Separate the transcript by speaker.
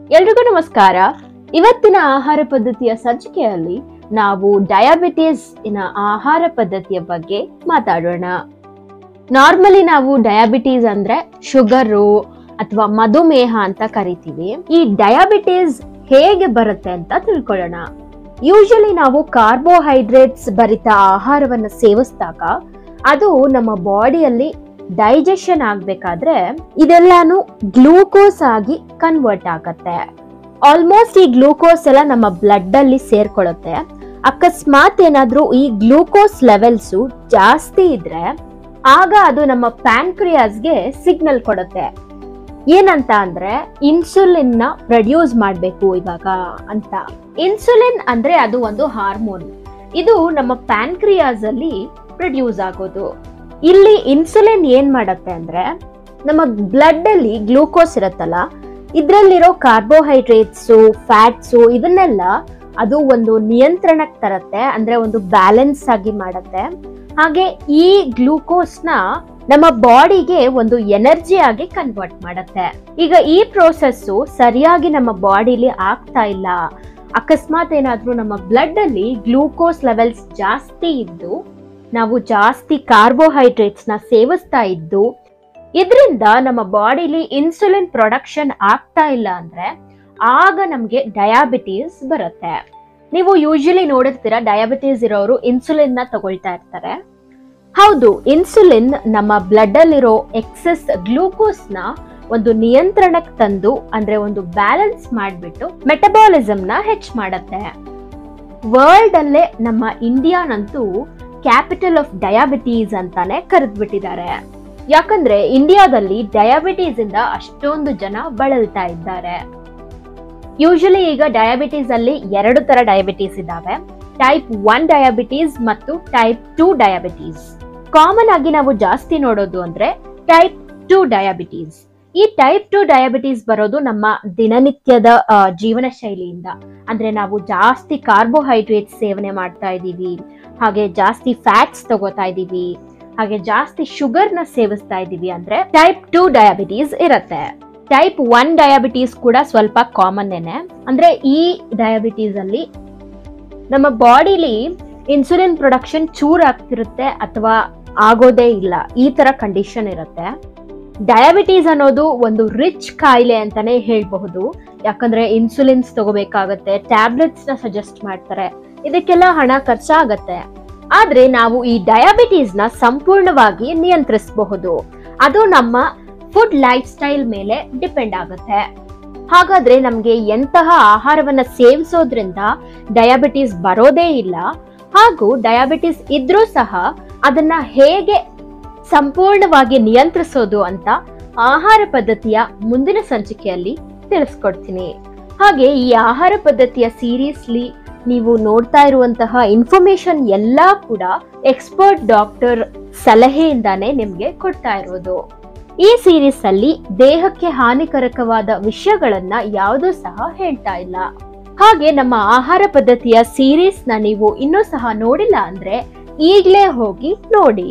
Speaker 1: ಎಲ್ರಿಗೂ ನಮಸ್ಕಾರ ಇವತ್ತಿನ ಆಹಾರ ಪದ್ಧತಿಯ ಸಂಚಿಕೆಯಲ್ಲಿ ನಾವು ಡಯಾಬಿಟೀಸ್ ಇನ ಆಹಾರ ಪದ್ಧತಿಯ ಬಗ್ಗೆ ಮಾತಾಡೋಣ ನಾರ್ಮಲಿ ನಾವು ಡಯಾಬಿಟೀಸ್ ಅಂದ್ರೆ ಶುಗರು ಅಥವಾ ಮಧುಮೇಹ ಅಂತ ಕರಿತೀವಿ ಈ ಡಯಾಬಿಟೀಸ್ ಹೇಗೆ ಬರುತ್ತೆ ಅಂತ ತಿಳ್ಕೊಳ್ಳೋಣ ಯೂಶಲಿ ನಾವು ಕಾರ್ಬೋಹೈಡ್ರೇಟ್ಸ್ ಭರಿತ ಆಹಾರವನ್ನ ಸೇವಿಸಿದಾಗ ಅದು ನಮ್ಮ ಬಾಡಿಯಲ್ಲಿ ಡೈಜೆಷನ್ ಆಗ್ಬೇಕಾದ್ರೆ ಇದೆಲ್ಲಾನು ಗ್ಲೂಕೋಸ್ ಆಗಿ ಕನ್ವರ್ಟ್ ಆಗತ್ತೆ ಆಲ್ಮೋಸ್ಟ್ ಈ ಗ್ಲೂಕೋಸ್ ಎಲ್ಲ ನಮ್ಮ ಬ್ಲಡ್ ಅಲ್ಲಿ ಸೇರ್ಕೊಳ್ಳುತ್ತೆ ಅಕಸ್ಮಾತ್ ಏನಾದ್ರೂ ಈ ಗ್ಲೂಕೋಸ್ ಲೆವೆಲ್ಸ್ ಜಾಸ್ತಿ ಇದ್ರೆ ಆಗ ಅದು ನಮ್ಮ ಪ್ಯಾನ್ಕ್ರಿಯಾಸ್ಗೆ ಸಿಗ್ನಲ್ ಕೊಡುತ್ತೆ ಏನಂತ ಅಂದ್ರೆ ಇನ್ಸುಲಿನ್ ನ ಪ್ರೊಡ್ಯೂಸ್ ಮಾಡ್ಬೇಕು ಇವಾಗ ಅಂತ ಇನ್ಸುಲಿನ್ ಅಂದ್ರೆ ಅದು ಒಂದು ಹಾರ್ಮೋನ್ ಇದು ನಮ್ಮ ಪ್ಯಾನ್ಕ್ರಿಯಾಸ್ ಅಲ್ಲಿ ಪ್ರೊಡ್ಯೂಸ್ ಆಗೋದು ಇಲ್ಲಿ ಇನ್ಸುಲಿನ್ ಏನ್ ಮಾಡತ್ತೆ ಅಂದ್ರೆ ನಮ್ಮ ಬ್ಲಡ್ ಅಲ್ಲಿ ಗ್ಲೂಕೋಸ್ ಇರತ್ತಲ್ಲ ಇದ್ರಲ್ಲಿರೋ ಕಾರ್ಬೋಹೈಡ್ರೇಟ್ಸ್ ಫ್ಯಾಟ್ಸು ಇದನ್ನೆಲ್ಲ ಅದು ಒಂದು ನಿಯಂತ್ರಣಕ್ಕೆ ತರತ್ತೆ ಅಂದ್ರೆ ಒಂದು ಬ್ಯಾಲೆನ್ಸ್ ಆಗಿ ಮಾಡತ್ತೆ ಹಾಗೆ ಈ ಗ್ಲೂಕೋಸ್ನ ನಮ್ಮ ಬಾಡಿಗೆ ಒಂದು ಎನರ್ಜಿ ಆಗಿ ಕನ್ವರ್ಟ್ ಮಾಡತ್ತೆ ಈಗ ಈ ಪ್ರೋಸೆಸ್ ಸರಿಯಾಗಿ ನಮ್ಮ ಬಾಡಿಲಿ ಆಗ್ತಾ ಇಲ್ಲ ಅಕಸ್ಮಾತ್ ಏನಾದ್ರೂ ನಮ್ಮ ಬ್ಲಡ್ ಅಲ್ಲಿ ಗ್ಲೂಕೋಸ್ ಲೆವೆಲ್ಸ್ ಜಾಸ್ತಿ ಇದ್ದು ನಾವು ಜಾಸ್ತಿ ಕಾರ್ಬೋಹೈಡ್ರೇಟ್ಸ್ ನ ಸೇವಿಸ್ತಾ ಇದ್ದು ಇದರಿಂದ ನಮ್ಮ ಬಾಡಿಲಿ ಇನ್ಸುಲಿನ್ ಪ್ರೊಡಕ್ಷನ್ ಆಗ್ತಾ ಇಲ್ಲ ಅಂದ್ರೆ ಆಗ ನಮ್ಗೆ ಡಯಾಬಿಟೀಸ್ ಬರುತ್ತೆ ನೀವು ಯೂಶಲಿ ನೋಡಿರ್ತೀರ ಡಯಾಬಿಟೀಸ್ ಇರೋರು ಇನ್ಸುಲಿನ್ ನ ತಗೊಳ್ತಾ ಇರ್ತಾರೆ ಹೌದು ಇನ್ಸುಲಿನ್ ನಮ್ಮ ಬ್ಲಡ್ ಅಲ್ಲಿರೋ ಎಕ್ಸೆಸ್ ಗ್ಲೂಕೋಸ್ ನ ಒಂದು ನಿಯಂತ್ರಣಕ್ಕೆ ತಂದು ಅಂದ್ರೆ ಒಂದು ಬ್ಯಾಲೆನ್ಸ್ ಮಾಡ್ಬಿಟ್ಟು ಮೆಟಬಾಲಿಸಮ್ ನ ಹೆಚ್ಚು ಮಾಡತ್ತೆ ವರ್ಲ್ಡ್ ಅಲ್ಲೇ ನಮ್ಮ ಇಂಡಿಯಾನಂತೂ ಕ್ಯಾಪಿಟಲ್ ಆಫ್ ಡಯಾಬಿಟೀಸ್ ಅಂತಾನೆ ಕರೆದ್ಬಿಟ್ಟಿದ್ದಾರೆ ಯಾಕಂದ್ರೆ ಇಂಡಿಯಾದಲ್ಲಿ ಡಯಾಬಿಟೀಸ್ ಇಂದ ಅಷ್ಟೊಂದು ಜನ ಬಳಲ್ತಾ ಇದ್ದಾರೆ ಯೂಶಲಿ ಈಗ ಡಯಾಬಿಟೀಸ್ ಅಲ್ಲಿ ಎರಡು ತರ ಡಯಾಬಿಟೀಸ್ ಇದಾವೆ ಟೈಪ್ ಒನ್ ಡಯಾಬಿಟೀಸ್ ಮತ್ತು ಟೈಪ್ ಟೂ ಡಯಾಬಿಟೀಸ್ ಕಾಮನ್ ಆಗಿ ನಾವು ಜಾಸ್ತಿ ನೋಡೋದು ಅಂದ್ರೆ ಟೈಪ್ ಟೂ ಡಯಾಬಿಟೀಸ್ ಈ ಟೈಪ್ ಟು ಡಯಾಬಿಟೀಸ್ ಬರೋದು ನಮ್ಮ ದಿನನಿತ್ಯದ ಆ, ಜೀವನ ಶೈಲಿಯಿಂದ ಅಂದ್ರೆ ನಾವು ಜಾಸ್ತಿ ಕಾರ್ಬೋಹೈಡ್ರೇಟ್ ಸೇವನೆ ಮಾಡ್ತಾ ಇದ್ದೀವಿ ಹಾಗೆ ಜಾಸ್ತಿ ಫ್ಯಾಟ್ಸ್ ತಗೋತಾ ಇದೀವಿ ಹಾಗೆ ಜಾಸ್ತಿ ಶುಗರ್ ನ ಸೇವಿಸ್ತಾ ಇದೀವಿ ಅಂದ್ರೆ ಟೈಪ್ ಟೂ ಡಯಾಬಿಟೀಸ್ ಇರತ್ತೆ ಟೈಪ್ ಒನ್ ಡಯಾಬಿಟೀಸ್ ಕೂಡ ಸ್ವಲ್ಪ ಕಾಮನ್ ಏನೆ ಅಂದ್ರೆ ಈ ಡಯಾಬಿಟೀಸ್ ಅಲ್ಲಿ ನಮ್ಮ ಬಾಡಿಲಿ ಇನ್ಸುಲಿನ್ ಪ್ರೊಡಕ್ಷನ್ ಚೂರ್ ಆಗ್ತಿರುತ್ತೆ ಅಥವಾ ಆಗೋದೇ ಇಲ್ಲ ಈ ತರ ಕಂಡೀಷನ್ ಇರುತ್ತೆ ಡಯಾಬಿಟೀಸ್ ಅನ್ನೋದು ಒಂದು ರಿಚ್ ಕಾಯಿಲೆ ಅಂತಾನೆ ಹೇಳ್ಬಹುದು ಯಾಕಂದ್ರೆ ಇನ್ಸುಲಿನ್ಸ್ ತಗೋಬೇಕಾಗತ್ತೆ ಟ್ಯಾಬ್ಲೆಟ್ಸ್ ನ ಸಜೆಸ್ಟ್ ಮಾಡ್ತಾರೆ ಇದಕ್ಕೆಲ್ಲ ಹಣ ಖರ್ಚಾಗತ್ತೆ ಆದ್ರೆ ನಾವು ಈ ಡಯಾಬಿಟೀಸ್ ನ ಸಂಪೂರ್ಣವಾಗಿ ನಿಯಂತ್ರಿಸಬಹುದು ಅದು ನಮ್ಮ ಫುಡ್ ಲೈಫ್ ಸ್ಟೈಲ್ ಮೇಲೆ ಡಿಪೆಂಡ್ ಆಗುತ್ತೆ ಹಾಗಾದ್ರೆ ನಮ್ಗೆ ಎಂತಹ ಆಹಾರವನ್ನ ಸೇವಿಸೋದ್ರಿಂದ ಡಯಾಬಿಟೀಸ್ ಬರೋದೇ ಇಲ್ಲ ಹಾಗೂ ಡಯಾಬಿಟಿಸ್ ಇದ್ರೂ ಸಹ ಅದನ್ನ ಹೇಗೆ ಸಂಪೂರ್ಣವಾಗಿ ನಿಯಂತ್ರಿಸೋದು ಅಂತ ಆಹಾರ ಪದ್ಧತಿಯ ಮುಂದಿನ ಸಂಚಿಕೆಯಲ್ಲಿ ತಿಳಿಸ್ಕೊಡ್ತೀನಿ ಹಾಗೆ ಈ ಆಹಾರ ಪದ್ಧತಿಯ ಸೀರೀಸ್ಲಿ ನೀವು ನೋಡ್ತಾ ಇರುವಂತಹ ಇನ್ಫಾರ್ಮೇಶನ್ ಎಲ್ಲಾ ಕೂಡ ಎಕ್ಸ್ಪರ್ಟ್ ಡಾಕ್ಟರ್ ಸಲಹೆಯಿಂದಾನೇ ನಿಮ್ಗೆ ಕೊಡ್ತಾ ಇರೋದು ಈ ಸೀರೀಸ್ ಅಲ್ಲಿ ದೇಹಕ್ಕೆ ಹಾನಿಕರಕವಾದ ವಿಷಯಗಳನ್ನ ಯಾವುದೂ ಸಹ ಹೇಳ್ತಾ ಇಲ್ಲ ಹಾಗೆ ನಮ್ಮ ಆಹಾರ ಪದ್ಧತಿಯ ಸೀರೀಸ್ ನ ನೀವು ಇನ್ನೂ ಸಹ ನೋಡಿಲ್ಲ ಅಂದ್ರೆ ಈಗ್ಲೇ ಹೋಗಿ ನೋಡಿ